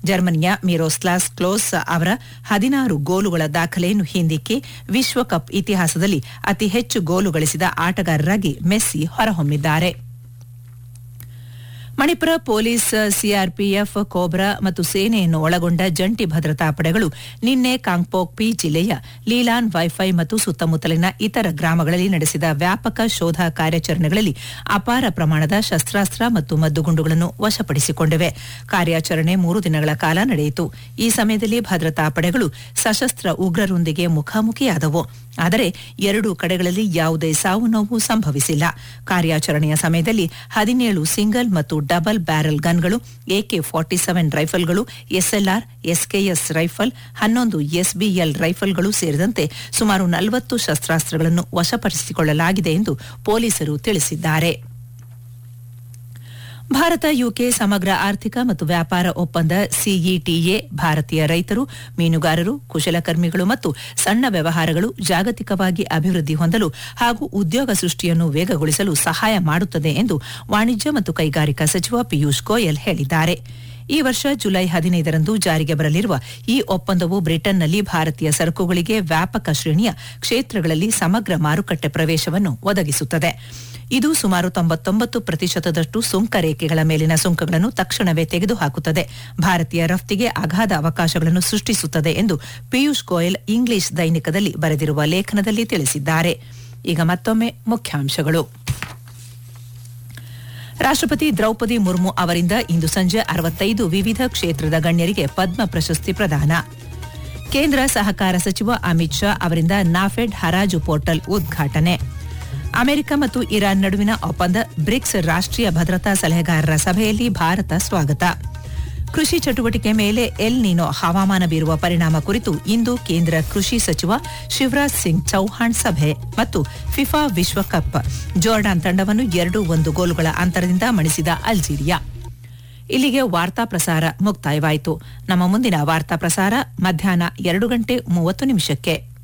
ಜರ್ಮನಿಯ ಮಿರೋಸ್ಲಾಸ್ ಕ್ಲೋಸ್ ಅವರ ಹದಿನಾರು ಗೋಲುಗಳ ದಾಖಲೆಯನ್ನು ಹಿಂದಿಕ್ಕಿ ವಿಶ್ವಕಪ್ ಇತಿಹಾಸದಲ್ಲಿ ಅತಿ ಹೆಚ್ಚು ಗೋಲು ಗಳಿಸಿದ ಆಟಗಾರರಾಗಿ ಮೆಸ್ಸಿ ಹೊರಹೊಮ್ಮಿದ್ದಾರೆ ಮಣಿಪುರ ಪೊಲೀಸ್ ಸಿಆರ್ಪಿಎಫ್ ಕೋಬ್ರಾ ಮತ್ತು ಸೇನೆಯನ್ನು ಒಳಗೊಂಡ ಜಂಟಿ ಭದ್ರತಾ ಪಡೆಗಳು ನಿನ್ನೆ ಕಾಂಗ್ಪೋಕ್ಪಿ ಜಿಲ್ಲೆಯ ಲೀಲಾನ್ ವೈಫೈ ಮತ್ತು ಸುತ್ತಮುತ್ತಲಿನ ಇತರ ಗ್ರಾಮಗಳಲ್ಲಿ ನಡೆಸಿದ ವ್ಯಾಪಕ ಶೋಧ ಕಾರ್ಯಾಚರಣೆಗಳಲ್ಲಿ ಅಪಾರ ಪ್ರಮಾಣದ ಶಸ್ತ್ರಾಸ್ತ್ರ ಮತ್ತು ಮದ್ದುಗುಂಡುಗಳನ್ನು ವಶಪಡಿಸಿಕೊಂಡಿವೆ ಕಾರ್ಯಾಚರಣೆ ಮೂರು ದಿನಗಳ ಕಾಲ ನಡೆಯಿತು ಈ ಸಮಯದಲ್ಲಿ ಭದ್ರತಾ ಪಡೆಗಳು ಸಶಸ್ತ್ರ ಉಗ್ರರೊಂದಿಗೆ ಮುಖಾಮುಖಿಯಾದವು ಆದರೆ ಎರಡೂ ಕಡೆಗಳಲ್ಲಿ ಯಾವುದೇ ಸಾವು ನೋವು ಸಂಭವಿಸಿಲ್ಲ ಕಾರ್ಯಾಚರಣೆಯ ಸಮಯದಲ್ಲಿ ಹದಿನೇಳು ಸಿಂಗಲ್ ಮತ್ತು ಡಬಲ್ ಬ್ಯಾರೆಲ್ ಗನ್ಗಳು ಎಕೆ ಫಾರ್ಟಿ ಸೆವೆನ್ ರೈಫಲ್ಗಳು ಎಸ್ಎಲ್ಆರ್ ಎಸ್ಕೆಎಸ್ ರೈಫಲ್ ಹನ್ನೊಂದು ಎಸ್ಬಿಎಲ್ ರೈಫಲ್ಗಳು ಸೇರಿದಂತೆ ಸುಮಾರು ನಲವತ್ತು ಶಸ್ತ್ರಾಸ್ತ್ರಗಳನ್ನು ವಶಪಡಿಸಿಕೊಳ್ಳಲಾಗಿದೆ ಎಂದು ಪೊಲೀಸರು ತಿಳಿಸಿದ್ದಾರೆ ಭಾರತ ಯುಕೆ ಸಮಗ್ರ ಆರ್ಥಿಕ ಮತ್ತು ವ್ಯಾಪಾರ ಒಪ್ಪಂದ ಸಿಇಟಿಎ ಭಾರತೀಯ ರೈತರು ಮೀನುಗಾರರು ಕುಶಲಕರ್ಮಿಗಳು ಮತ್ತು ಸಣ್ಣ ವ್ಯವಹಾರಗಳು ಜಾಗತಿಕವಾಗಿ ಅಭಿವೃದ್ಧಿ ಹೊಂದಲು ಹಾಗೂ ಉದ್ಯೋಗ ಸೃಷ್ಟಿಯನ್ನು ವೇಗಗೊಳಿಸಲು ಸಹಾಯ ಮಾಡುತ್ತದೆ ಎಂದು ವಾಣಿಜ್ಯ ಮತ್ತು ಕೈಗಾರಿಕಾ ಸಚಿವ ಪಿಯೂಷ್ ಗೋಯಲ್ ಹೇಳಿದ್ದಾರೆ ಈ ವರ್ಷ ಜುಲೈ ಹದಿನೈದರಂದು ಜಾರಿಗೆ ಬರಲಿರುವ ಈ ಒಪ್ಪಂದವು ಬ್ರಿಟನ್ನಲ್ಲಿ ಭಾರತೀಯ ಸರಕುಗಳಿಗೆ ವ್ಯಾಪಕ ಶ್ರೇಣಿಯ ಕ್ಷೇತ್ರಗಳಲ್ಲಿ ಸಮಗ್ರ ಮಾರುಕಟ್ಟೆ ಪ್ರವೇಶವನ್ನು ಒದಗಿಸುತ್ತದೆ ಇದು ಸುಮಾರು ತೊಂಬತ್ತೊಂಬತ್ತು ಪ್ರತಿಶತದಷ್ಟು ಸುಂಕ ರೇಖೆಗಳ ಮೇಲಿನ ಸುಂಕಗಳನ್ನು ತಕ್ಷಣವೇ ತೆಗೆದುಹಾಕುತ್ತದೆ ಭಾರತೀಯ ರಫ್ತಿಗೆ ಅಗಾಧ ಅವಕಾಶಗಳನ್ನು ಸೃಷ್ಟಿಸುತ್ತದೆ ಎಂದು ಪಿಯೂಷ್ ಗೋಯಲ್ ಇಂಗ್ಲಿಷ್ ದೈನಿಕದಲ್ಲಿ ಬರೆದಿರುವ ಲೇಖನದಲ್ಲಿ ತಿಳಿಸಿದ್ದಾರೆ ಈಗ ಮತ್ತೊಮ್ಮೆ ಮುಖ್ಯಾಂಶಗಳು ರಾಷ್ಟ್ರಪತಿ ದ್ರೌಪದಿ ಮುರ್ಮು ಅವರಿಂದ ಇಂದು ಸಂಜೆ ಅರವತ್ತೈದು ವಿವಿಧ ಕ್ಷೇತ್ರದ ಗಣ್ಯರಿಗೆ ಪದ್ಮ ಪ್ರಶಸ್ತಿ ಪ್ರದಾನ ಕೇಂದ್ರ ಸಹಕಾರ ಸಚಿವ ಅಮಿತ್ ಶಾ ಅವರಿಂದ ನಾಫೆಡ್ ಹರಾಜು ಪೋರ್ಟಲ್ ಉದ್ಘಾಟನೆ ಅಮೆರಿಕ ಮತ್ತು ಇರಾನ್ ನಡುವಿನ ಒಪ್ಪಂದ ಬ್ರಿಕ್ಸ್ ರಾಷ್ಟ್ರೀಯ ಭದ್ರತಾ ಸಲಹೆಗಾರರ ಸಭೆಯಲ್ಲಿ ಭಾರತ ಸ್ವಾಗತ ಕೃಷಿ ಚಟುವಟಿಕೆ ಮೇಲೆ ಎಲ್ ನೀನೋ ಹವಾಮಾನ ಬೀರುವ ಪರಿಣಾಮ ಕುರಿತು ಇಂದು ಕೇಂದ್ರ ಕೃಷಿ ಸಚಿವ ಶಿವರಾಜ್ ಸಿಂಗ್ ಚೌಹಾಣ್ ಸಭೆ ಮತ್ತು ಫಿಫಾ ವಿಶ್ವಕಪ್ ಜೋರ್ಡಾನ್ ತಂಡವನ್ನು ಎರಡು ಒಂದು ಗೋಲುಗಳ ಅಂತರದಿಂದ ಮಣಿಸಿದ ಅಲ್ಜೀರಿಯಾ ಇಲ್ಲಿಗೆ ವಾರ್ತಾ ಪ್ರಸಾರ ಮುಕ್ತಾಯವಾಯಿತು ನಮ್ಮ ಮುಂದಿನ ವಾರ್ತಾ ಪ್ರಸಾರ ಮಧ್ಯಾಹ್ನ ಎರಡು ಗಂಟೆ ಮೂವತ್ತು ನಿಮಿಷಕ್ಕೆ